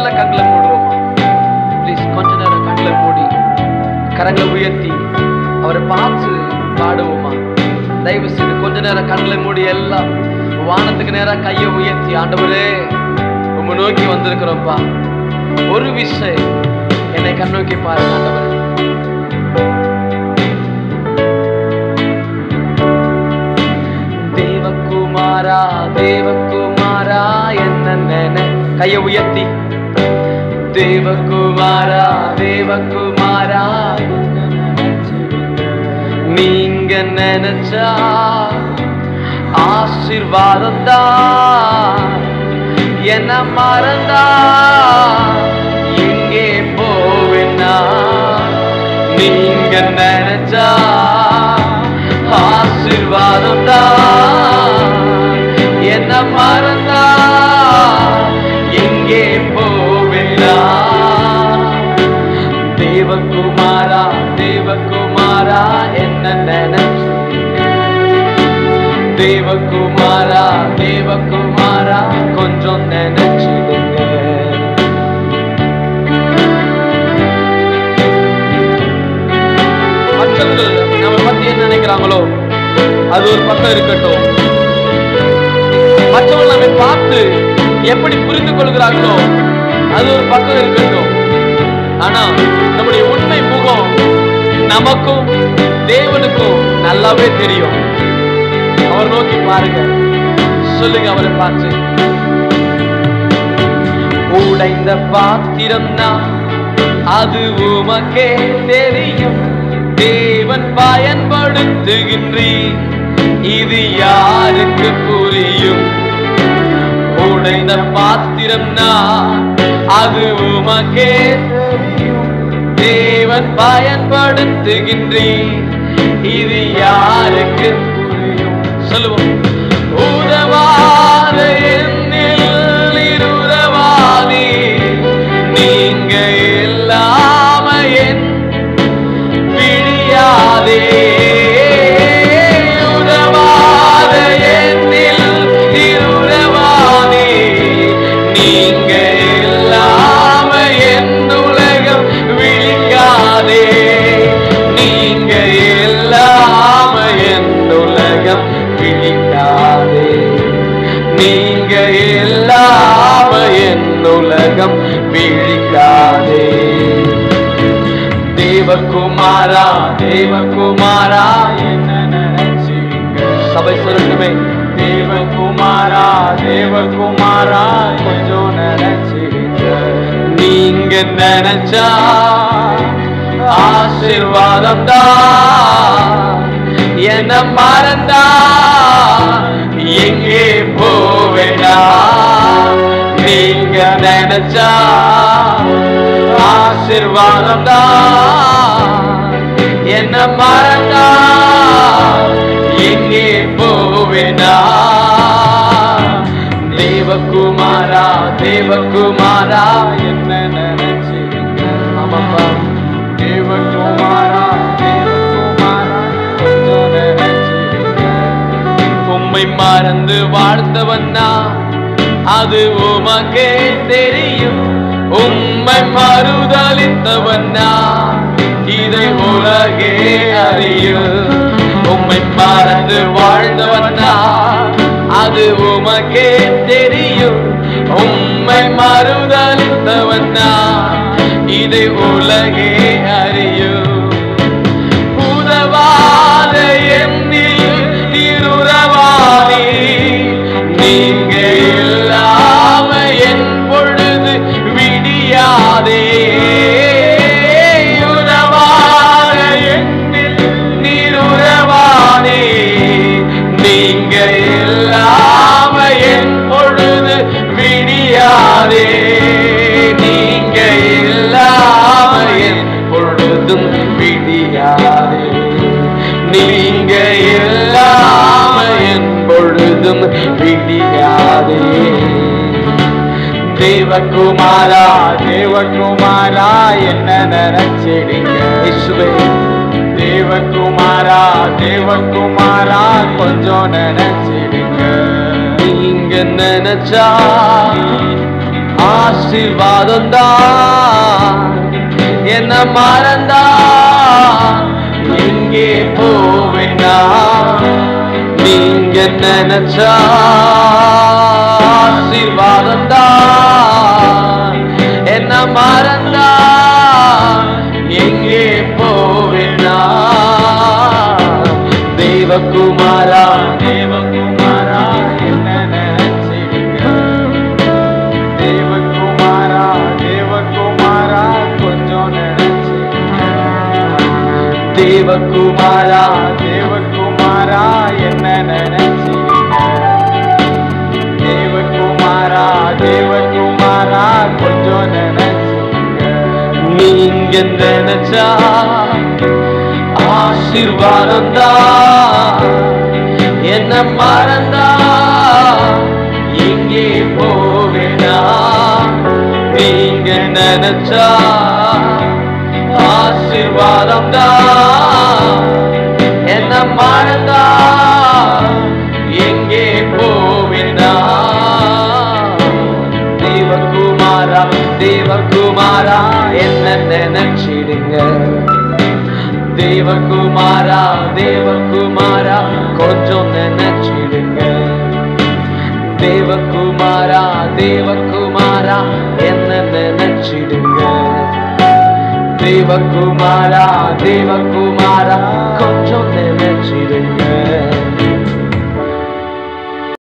நேரம் கண்களை மூடுவோமா ப்ளீஸ் கொஞ்ச நேரம் கண்களை மூடி கரங்களை உயர்த்தி அவரை பார்த்து பாடுவோமா தயவு செய்து கொஞ்ச நேரம் கண்களை மூடி எல்லாம் வானத்துக்கு நேரா கையை உயர்த்தி ஆண்டவரே உங்க நோக்கி வந்திருக்கிறோம்ப்பா ஒரு விஷயம் என்னை கண்ணோக்கி பாருங்க ஆண்டவரே தேவகுமாரா தேவகுமாரா என்ன நினை கையை உயர்த்தி தேவகுமாரா தேவகுமாரா நீங்க நினைச்சா ஆசீர்வாதம் தான் என்ன மறந்தா எங்கே போவேன்னா நீங்க நினைச்சா ஆசீர்வாதம் தான் என்ன மறந்தா எங்கே போவேன்னா தேவகுமாரா தேவகுமாரா என்ன நினைச்சு தேவகுமாரா தேவகுமாரா கொஞ்சம் நினைச்சிடுங்க மற்றவர்கள் நம்ம பத்தி என்ன நினைக்கிறாங்களோ அது ஒரு பக்கம் இருக்கட்டும் மற்றவர்கள் நம்மை பார்த்து எப்படி புரிந்து கொள்கிறார்களோ அது ஒரு பக்கம் இருக்கட்டும் ஆனா நம்முடைய உண்மை முகம் நமக்கும் தேவனுக்கும் நல்லாவே தெரியும் அவர் நோக்கி பாருங்க சொல்லுங்க அவரை பார்த்து உடைந்த பாத்திரம் நான் அது உமக்கே தெரியும் தேவன் பயன்படுத்துகின்றீர் இது யாருக்கு புரியும் உடைந்த பாத்திரம் நான் அது உமக்கே தெரியும் தேவன் பயன்படுத்துகின்றீர் இது யாருக்கு புரியும் சொல்லுவோம் உதவாத என்னில் இருதவாதி நீங்க இல்லாம என் பிடியாதே உதவாத என்னில் இருதவாதி நீங்க இல்லாம என் உலகம் விழிக்காதே நீங்க இல்லாம என் உலகம் விழிக்காதே நீங்க இல்லாம என் உலகம் விழிக்காதே தேவகுமாரா தேவகுமாரா என்ன நினைச்சீங்க சபை சொல்லணுமே தேவகுமாரா தேவகுமாரா கொஞ்சம் நினைச்சீங்க நீங்க நினைச்சா ஆசீர்வாதம் தான் என்ன மறந்தா எங்கே போவேடா நீங்க நினைச்சா ஆசீர்வாதம் தான் என்ன மறந்தா எங்கே போவேனா தேவகுமாரா தேவகுமாரா என்ன நினைச்சீங்க ஆமாப்பா தேவகுமாரா தேவகுமாரா கொஞ்சம் நினைச்சீங்க உம்மை மறந்து வாழ்ந்தவன்னா அது உமக்கே தெரியும் உம்மை மறுதளித்தவன்னா இதை உலகே அறியும் உம்மை மறந்து வாழ்ந்தவன்னா அது உமக்கே தெரியும் உம்மை மறுதளித்தவன்னா இதை உலகே அறியும் உதவாத எண்ணில் திருரவாதி நீங்க இல்லாம என் பொழுது விடியாதே உதவாத எண்ணில் திருரவாதி நீங்க இல்லாம என் பொழுது விடியாதே நீங்க இல்லாம என் பொழுதும் விடியாதே நீங்க இல்லாம என் பொழுதும் விடியாதே தேவகுமாரா தேவகுமாரா என்ன நினைச்சிடுங்க இயேசுவே தேவகுமாரா தேவகுமாரா கொஞ்சம் நினைச்சிடுங்க நீங்க நினைச்சா ஆசீர்வாதம் தான் என்ன மறந்தா எங்கே போவேனா நீங்க நினைச்சா ஆசீர்வாதம் தான் என்ன மறந்தா எங்கே போவேனா தேவகுமாரா தேவகுமாரா என்ன நினைச்சிடுங்க தேவகுமாரா தேவகுமாரா கொஞ்சம் நினைச்சிடுங்க தேவகுமாரா தேவகுமாரா என்ன நினைச்சிடுங்க தேவகுமாரா தேவகுமாரா கொஞ்சம் நினைச்சிடுங்க நீங்க நினைச்சா ஆசீர்வாதம் தான் என்ன மறந்தா எங்கே போவேனா நீங்க நினைச்சா ஆசீர்வாதம் தான் என்ன மறந்தா எங்கே போவேனா தேவகுமாரா தேவகுமாரா என்ன நினைச்சிடுங்க தேவகுமாரா தேவகுமாரா கொஞ்சம் நினைச்சிடுங்க தேவகுமாரா தேவகுமாரா என்ன நினைச்சிடுங்க தேவகுமாரா தேவகுமாரா கொஞ்சம்